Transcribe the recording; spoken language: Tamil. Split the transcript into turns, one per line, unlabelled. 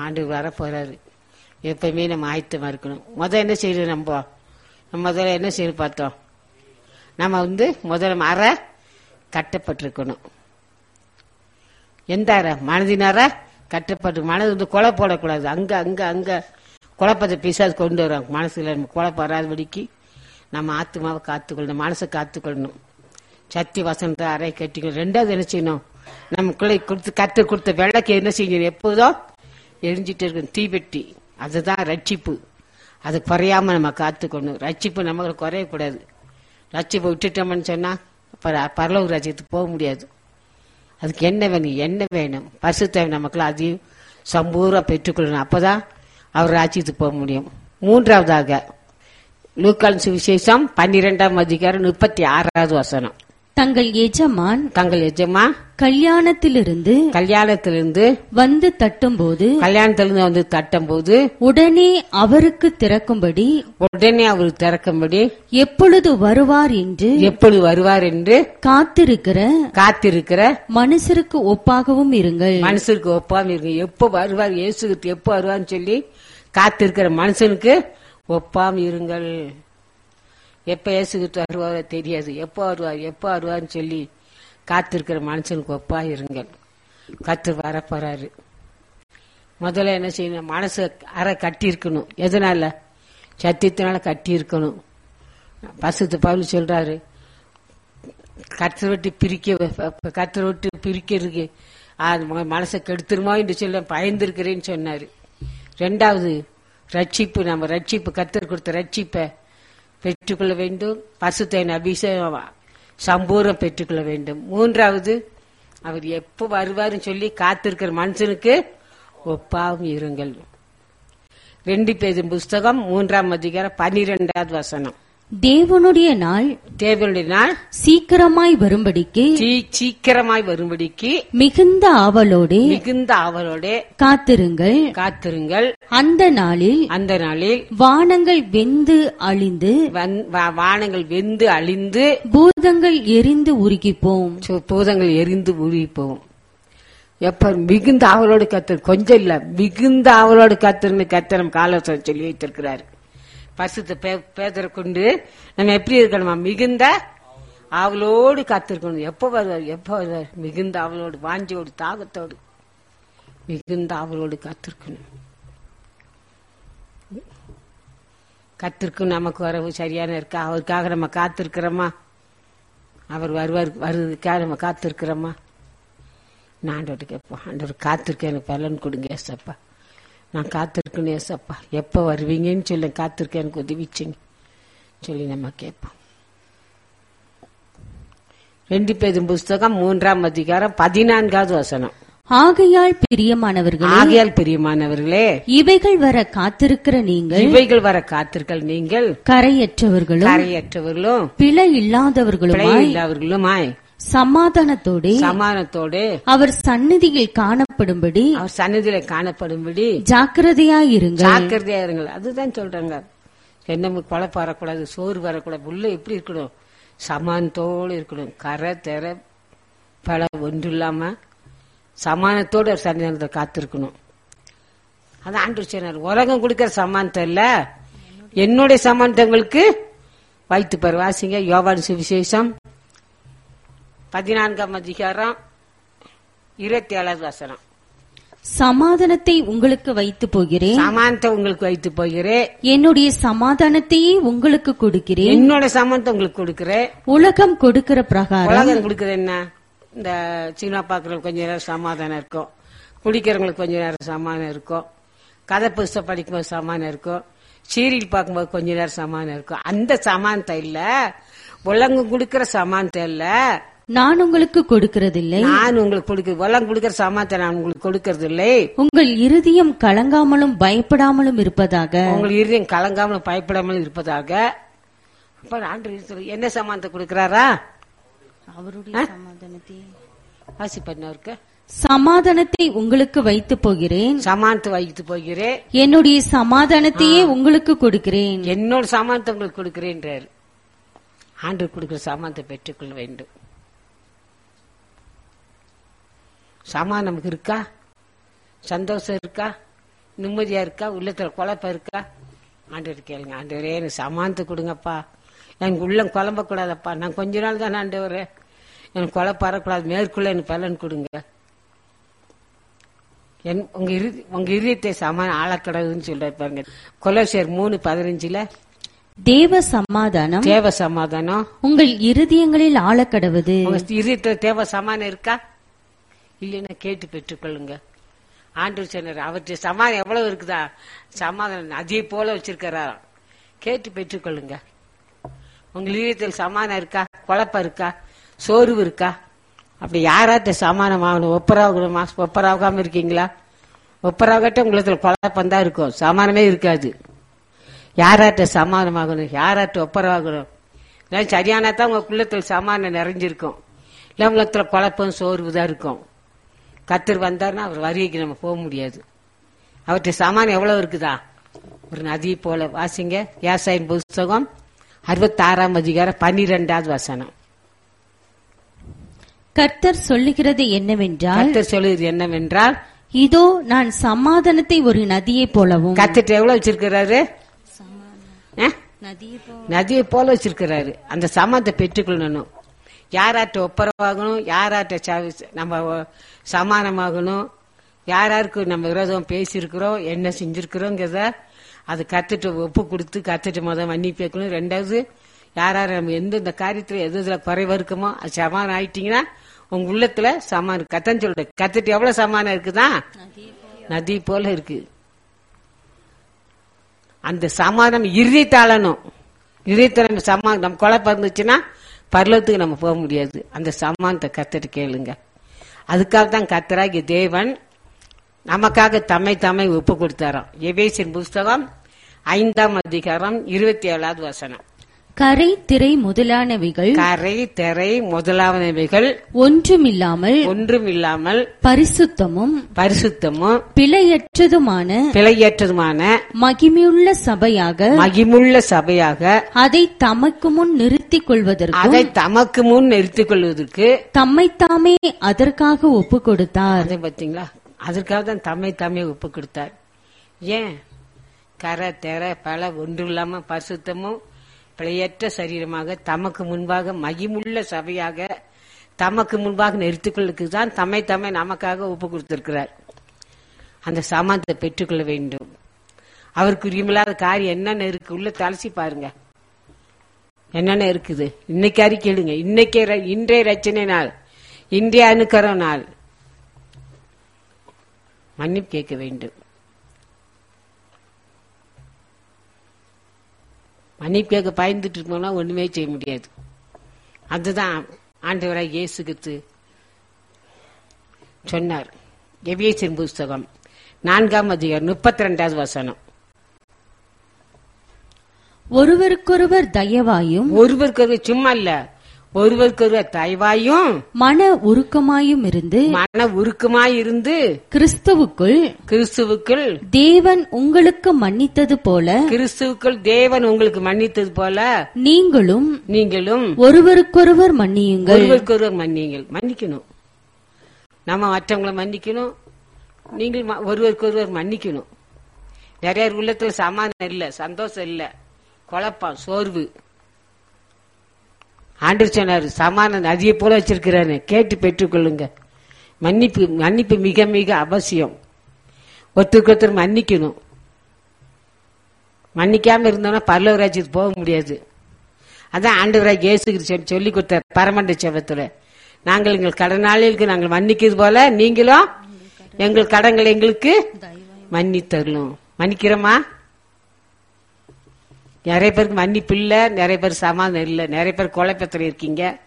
ஆண்டு வர போறாரு எப்பயுமே நம்ம ஆயத்தமா இருக்கணும் முத என்ன செய்யணும் நம்ம நம்ம முதல்ல என்ன செய்யணும் பார்த்தோம் நம்ம வந்து முதல்ல அற கட்டப்பட்டிருக்கணும் எந்த அறை மனதினார கட்டப்பட்டு மனது வந்து கொலை போடக்கூடாது அங்க அங்க அங்க குழப்பத்தை பிசாது கொண்டு வரும் மனசுல நம்ம குழப்பம் வராதபடிக்கு நம்ம ஆத்மாவை காத்துக்கொள்ளணும் மனசை காத்துக்கொள்ளணும் சத்தி வசனத்தை அறை கட்டிக்கணும் ரெண்டாவது என்ன செய்யணும் நமக்குள்ளே கொடுத்து கத்து கொடுத்த வெள்ளக்கு என்ன செய்யணும் எப்போதும் எரிஞ்சிட்டு இருக்கணும் தீபெட்டி அதுதான் ரட்சிப்பு அது குறையாம நம்ம காத்துக்கணும் ரட்சிப்பு நமக்கு குறையக்கூடாது ரட்சிப்பை விட்டுட்டோம்னு சொன்னா பர- பரலோக ராஜ்யத்துக்கு போக முடியாது அதுக்கு என்ன வேணும் என்ன வேணும் பரிசுத்த நமக்குள்ள அதையும் சம்பூரா பெற்றுக்கொள்ளணும் அப்பதான் அவர் ராஜ்யத்துக்கு போக முடியும் மூன்றாவதாக லூக்கான் சுவிசேஷம் பன்னிரெண்டாம் அதிகாரம் முப்பத்தி ஆறாவது வசனம்
தங்கள் எஜமான்
தங்கள் எஜமா
கல்யாணத்திலிருந்து
கல்யாணத்திலிருந்து
வந்து தட்டும்போது
கல்யாணத்திலிருந்து வந்து தட்டும் போது
உடனே அவருக்கு திறக்கும்படி
உடனே அவர் திறக்கும்படி
எப்பொழுது வருவார் என்று
எப்பொழுது வருவார் என்று
காத்திருக்கிற
காத்திருக்கிற
மனுஷருக்கு ஒப்பாகவும் இருங்கள்
மனுஷனுக்கு ஒப்பாம இருக்கு எப்போ வருவார் இயேசுக்கு எப்போ வருவார்னு சொல்லி காத்திருக்கிற மனுஷனுக்கு ஒப்பாம இருங்கள் எப்ப இயேசுகிட்டு வருவாரோ தெரியாது எப்போ வருவார் எப்போ வருவார்னு சொல்லி காத்திருக்கிற மனுஷனுக்கு ஒப்பா இருங்கள் கத்து வர போறாரு முதல்ல என்ன செய்யணும் மனசு அரை கட்டி இருக்கணும் எதனால சத்தியத்தினால கட்டி இருக்கணும் பசுத்து பவுல் சொல்றாரு கத்தரை விட்டு பிரிக்க கத்தரை விட்டு பிரிக்கிறதுக்கு அது ம- மனசை கெடுத்துருமோ என்று சொல்ல பயந்திருக்கிறேன்னு சொன்னாரு ரெண்டாவது ரட்சிப்பு நம்ம ரட்சிப்பு கத்தர் கொடுத்த ரட்சிப்பை பெற்றுக்கொள்ள வேண்டும் பசுத்தையின் அபிஷேகம் சம்பூரம் பெற்றுக்கொள்ள வேண்டும் மூன்றாவது அவர் எப்போ வருவாருன்னு சொல்லி காத்திருக்கிற மனுஷனுக்கு ஒப்பாவும் இருங்கள் ரெண்டு பேரும் புஸ்தகம் மூன்றாம் அதிகாரம் பனிரெண்டாவது வசனம்
தேவனுடைய நாள்
தேவனுடைய நாள்
சீக்கிரமாய் வரும்படிக்கு
சீ- சீக்கிரமாய் வரும்படிக்கு
மிகுந்த ஆவலோடே
மிகுந்த ஆவலோட
காத்திருங்கள்
காத்திருங்கள்
அந்த நாளில்
அந்த நாளில்
வானங்கள் வெந்து அழிந்து
வந்- வா- வானங்கள் வெந்து அழிந்து
பூதங்கள் எரிந்து உருகிப்போம்
சு- பூதங்கள் எரிந்து உருகி போகும் எப்ப மிகுந்த ஆவலோடு கத்தர் கொஞ்சம் இல்ல மிகுந்த ஆவலோடு கத்தர்னு கத்தரம் காலோசனை சொல்லி வைத்திருக்கிறாரு பசுத்த பேதரை கொண்டு நம்ம எப்படி இருக்கணுமா மிகுந்த ஆவலோடு காத்திருக்கணும் எப்ப வருவார் எப்ப வருவார் மிகுந்த ஆவலோடு வாஞ்சியோடு தாகத்தோடு மிகுந்த ஆவலோடு காத்திருக்கணும் கத்திருக்கும் நமக்கு வரவு சரியான இருக்கா அவருக்காக நம்ம காத்திருக்கிறோமா அவர் வருவார் வருவதற்காக நம்ம காத்திருக்கிறோமா நான் ஆண்டவர்கிட்ட கேட்போம் ஆண்டவர் காத்திருக்க எனக்கு பலன் கொடுங்க ஏசப்பா நான் காத்திருக்கணும் ஏசப்பா எப்போ வருவீங்கன்னு சொல்லி காத்திருக்க எனக்கு உதவிச்சிங்க சொல்லி நம்ம கேட்போம் ரெண்டு பேரும் புஸ்தகம் மூன்றாம் அதிகாரம் பதினான்காவது வசனம்
ஆகையால் பிரியமானவர்களே
ஆகையால் பிரியமானவர்களே
இவைகள் வர காத்திருக்கிற நீங்கள்
இவைகள் வர காத்திருக்கள் நீங்கள்
கரையற்றவர்களும்
கரையற்றவர்களும்
பிழை இல்லாதவர்களுமாய்
பிழை இல்லாதவர்களுமாய்
சமாதானத்தோடே
சமானத்தோடு
அவர் சந்நிதியில் காணப்படும்படி
அவர் சன்னதியில காணப்படும்படி
ஜாக்கிரதையாயிருங்கள்
ஜாக்கிரதையா இருங்கள் அதுதான் சொல்றாங்க என்ன குழப்பம் வரக்கூடாது சோறு வரக்கூடாது உள்ள எப்படி இருக்கணும் சமானத்தோடு இருக்கணும் கரை தெர பல ஒன்று இல்லாம சமானத்தோடு ஒரு சன்னிதானத்தை காத்திருக்கணும் அது ஆண்டு சொன்னார் உலகம் கொடுக்கிற சமானத்தை இல்ல என்னுடைய சமானத்தங்களுக்கு வைத்து பாரு வாசிங்க யோவான் சுவிசேஷம் பதினான்காம் அதிகாரம் இருபத்தி ஏழாவது வசனம்
சமாதானத்தை உங்களுக்கு வைத்து போகிறேன்
சமானத்தை உங்களுக்கு வைத்து போகிறேன்
என்னுடைய சமாதானத்தையே உங்களுக்கு கொடுக்கிறேன்
என்னோட சமானத்தை உங்களுக்கு கொடுக்கிறேன்
உலகம் கொடுக்கிற பிரகாரம்
உலகம் கொடுக்குறது என்ன இந்த சினிமா பாக்குறவங்களுக்கு கொஞ்ச நேரம் சமாதானம் இருக்கும் குடிக்கிறவங்களுக்கு கொஞ்ச நேரம் சமாதானம் இருக்கும் கதை புஸ்தகம் படிக்கும்போது சமாதானம் இருக்கும் சீரியல் பார்க்கும்போது கொஞ்ச நேரம் சமாதானம் இருக்கும் அந்த சமானத்தை இல்ல உலகம் கொடுக்கிற சமானத்தை இல்ல
நான் உங்களுக்கு கொடுக்கிறதில்லை
நான் உங்களுக்கு கொடுக்க உலகம் கொடுக்கிற சமானத்தை நான் உங்களுக்கு கொடுக்கறது இல்லை
உங்கள் இருதயம் கலங்காமலும் பயப்படாமலும் இருப்பதாக
உங்களுக்கு இருதயம் கலங்காமல் பயப்படாமல் இருப்பதாக அப்ப ஆண்டு என்ன சமானத்தை கொடுக்கிறாரா
அவருடைய சமாதானத்தை
வாசி பண்ணவருக்கு
சமாதானத்தை உங்களுக்கு வைத்து போகிறேன்
சமானத்தை வைத்து போகிறேன்
என்னுடைய சமாதானத்தையே உங்களுக்கு கொடுக்கிறேன்
என்னோட சாமானத்தை உங்களுக்கு கொடுக்கிறேன்றார் ஆண்டு கொடுக்கிற சாமானத்தை பெற்றுக்கொள்ள வேண்டும் சாமான் நமக்கு இருக்கா சந்தோஷம் இருக்கா நிம்மதியா இருக்கா உள்ளத்துல குழப்பம் இருக்கா ஆண்டவர் கேளுங்க ஆண்டவரே எனக்கு சமானத்தை கொடுங்கப்பா எனக்கு உள்ளம் குழம்பக்கூடாதப்பா நான் கொஞ்ச நாள் தானே ஆண்டவரே எனக்கு குழப்பம் வரக்கூடாது மேற்கொள்ள எனக்கு பலன் கொடுங்க என் உங்க இரு உங்க இதயத்தை சமான ஆளக்கடவுன்னு சொல்றாரு பாருங்க கொலோசியர் மூணு பதினஞ்சுல
தேவ சமாதானம்
தேவ சமாதானம்
உங்கள் இருதயங்களில் ஆழக்கடவது
உங்க இதயத்துல தேவ சமானம் இருக்கா இல்லைன்னா கேட்டு பெற்றுக்கொள்ளுங்க ஆண்டு சொன்னார் அவற்றை சமாதானம் எவ்வளவு இருக்குதா சமாதானம் நதியை போல வச்சிருக்கிறாராம் கேட்டு பெற்றுக்கொள்ளுங்க உங்க இதயத்தில் சமானம் இருக்கா குழப்பம் இருக்கா சோர்வு இருக்கா அப்படி யாராட்ட சமானம் ஆகணும் ஒப்பராகணுமா ஒப்பராகாம இருக்கீங்களா ஒப்பராகட்ட உங்களுக்கு குழப்பம் தான் இருக்கும் சமானமே இருக்காது யாராட்ட சமாதானமாகணும் யாராட்ட ஒப்பரவாகணும் இதெல்லாம் சரியானா தான் உங்க குள்ளத்தில் சமாதானம் நிறைஞ்சிருக்கும் இல்லை உள்ளத்துல குழப்பம் சோர்வு தான் இருக்கும் கத்தர் வந்தாருன்னா அவர் வருகைக்கு நம்ம போக முடியாது அவற்றை சமானம் எவ்வளவு இருக்குதா ஒரு நதி போல வாசிங்க வியாசாயின் புஸ்தகம் அறுபத்தாறாம் அதிகாரம் பன்னிரெண்டாவது வசனம்
கர்த்தர் சொல்லுகிறது என்னவென்றால்
கத்தர் சொல்லுது என்னவென்றால்
இதோ நான் சமாதானத்தை ஒரு நதியைப் போலவும்
கத்திட்டு எவ்வளவு வச்சிருக்கிறாரு ஆ?
நதியை
நதியை போல வச்சிருக்கிறாரு அந்த சமாதத்தை பெற்றுக்கொள்ளணும் யாராட்ட ஒப்பரவாகணும் யாராட்ட ச- நம்ம ஒ- சமானமாகணும் யாராருக்கு நம்ம விரோதம் பேசியிருக்கிறோம் என்ன செஞ்சிருக்கிறோங்கிறத அது கத்துட்டு ஒப்பு கொடுத்து கத்துட்டு முத மன்னிப்பு வைக்கணும் ரெண்டாவது யார் யார் நம்ம எந்தெந்த காரியத்துல எது எதுல குறைவா இருக்குமோ அது சமானம் ஆயிட்டீங்கன்னா உங்க உள்ளத்துல சமானம் கத்தன்னு சொல்ற கத்துட்டு எவ்வளவு சமானம் இருக்குதா நதி போல இருக்கு அந்த சமாதானம் இறுதித்தாளணும் இறுதித்த நம்ம சமா நம்ம குழப்பம் இருந்துச்சுன்னா பரலத்துக்கு நம்ம போக முடியாது அந்த சமானத்தை கத்துட்டு கேளுங்க அதுக்காக தான் கத்தராகி தேவன் நமக்காக தம்மை தம்மை ஒப்பு கொடுத்தாராம் எபேசின் புஸ்தகம் ஐந்தாம் அதிகாரம் இருபத்தி ஏழாவது வசனம்
கரை திரை முதலானவைகள்
கரை திரை முதலாவனவைகள்
ஒன்றுமில்லாமல்
ஒன்றும் இல்லாமல்
பரிசுத்தமும்
பரிசுத்தமும்
பிழையற்றதுமான
பிழையற்றதுமான
மகிமையுள்ள சபையாக
மகிமுள்ள சபையாக
அதை தமக்கு முன் நிறுத்திக் கொள்வதற்கும்
அதை தமக்கு முன் நிறுத்திக் கொள்வதற்கு
தம்மைத்தாமே அதற்காக ஒப்பு கொடுத்தார்
அதை பார்த்தீங்களா அதற்காக தான் தம்மை தம்மை ஒப்பு கொடுத்தார் ஏன் கரை தெர பல ஒன்றும் இல்லாம பரிசுத்தமும் பிழையற்ற சரீரமாக தமக்கு முன்பாக மகிமுள்ள சபையாக தமக்கு முன்பாக நிறுத்திக்கொள்ளுக்கு தான் தம்மை தம்மை நமக்காக ஒப்பு கொடுத்திருக்கிறார் அந்த சமாதத்தை பெற்றுக்கொள்ள வேண்டும் அவருக்கு உரிமில்லாத காரியம் என்னென்ன இருக்கு உள்ள தலசி பாருங்க என்னென்ன இருக்குது இன்னைக்கு அறிக்கையிடுங்க இன்னைக்கே ர- இன்றைய ரச்சனை நாள் இன்றைய அணுக்கர நாள் மன்னிப்பு கேட்க வேண்டும் மன்னிப்பு கேட்க பயந்துட்டு இருக்கோம்னா ஒண்ணுமே செய்ய முடியாது அதுதான் ஆண்டவராய் இயேசு கிறிஸ்து சொன்னார் எபியேசின் புஸ்தகம் நான்காம் அதிகாரம் முப்பத்தி ரெண்டாவது வசனம்
ஒருவருக்கொருவர் தயவாயும்
ஒருவருக்கு சும்மா இல்ல ஒருவருக்கொருவர் தயவாயும்
மன உருக்கமாயும் இருந்து
மன உருக்கமாய் இருந்து
கிறிஸ்துவுக்குள்
கிறிஸ்துவுக்குள்
தேவன் உங்களுக்கு மன்னித்தது போல
கிறிஸ்துவுக்குள் தேவன் உங்களுக்கு மன்னித்தது போல
நீங்களும்
நீங்களும்
ஒருவருக்கொருவர் மன்னியுங்கள்
ஒருவருக்கொருவர் மன்னியுங்கள் மன்னிக்கணும் நம்ம மற்றவங்களை மன்னிக்கணும் நீங்கள் ம- ஒருவருக்கொருவர் மன்னிக்கணும் நிறைய பேர் உள்ளத்துல சமாதானம் இல்ல சந்தோஷம் இல்ல குழப்பம் சோர்வு ஆண்டு சொன்னார் சமாதானம் நதியை போல வச்சிருக்கிறாரு கேட்டு பெற்றுக்கொள்ளுங்க மன்னிப்பு மன்னிப்பு மிக மிக அவசியம் ஒருத்தருக்கு ஒருத்தர் மன்னிக்கணும் மன்னிக்காம இருந்தோம்னா பரலோக ராஜ்யத்துக்கு போக முடியாது அதான் ஆண்டவராக இயேசு கிறிஸ்து சொல்லி கொடுத்தார் பரமண்ட செவத்துல நாங்கள் எங்கள் கடனாளிகளுக்கு நாங்கள் மன்னிக்கிறது போல நீங்களும் எங்கள் கடன்களை எங்களுக்கு மன்னித்தரலும் மன்னிக்கிறோமா நிறைய பேருக்கு மன்னிப்பு இல்ல நிறைய பேர் சமாதானம் இல்ல நிறைய பேர் குழப்பத்துல இருக்கீங்க